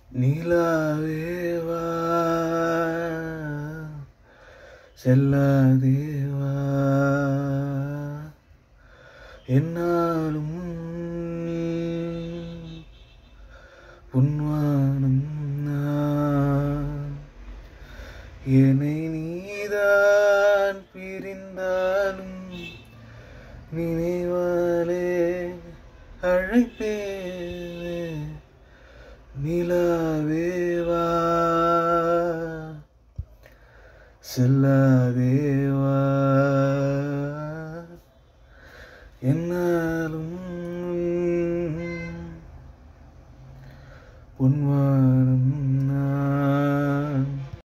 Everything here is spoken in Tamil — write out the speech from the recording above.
நிலாவேவா செல்லாதேவா என்னாலும் பொன்வானம் நான் என்னை நீதான் பிரிந்தாலும் நினைவாலே அழைப்பேன்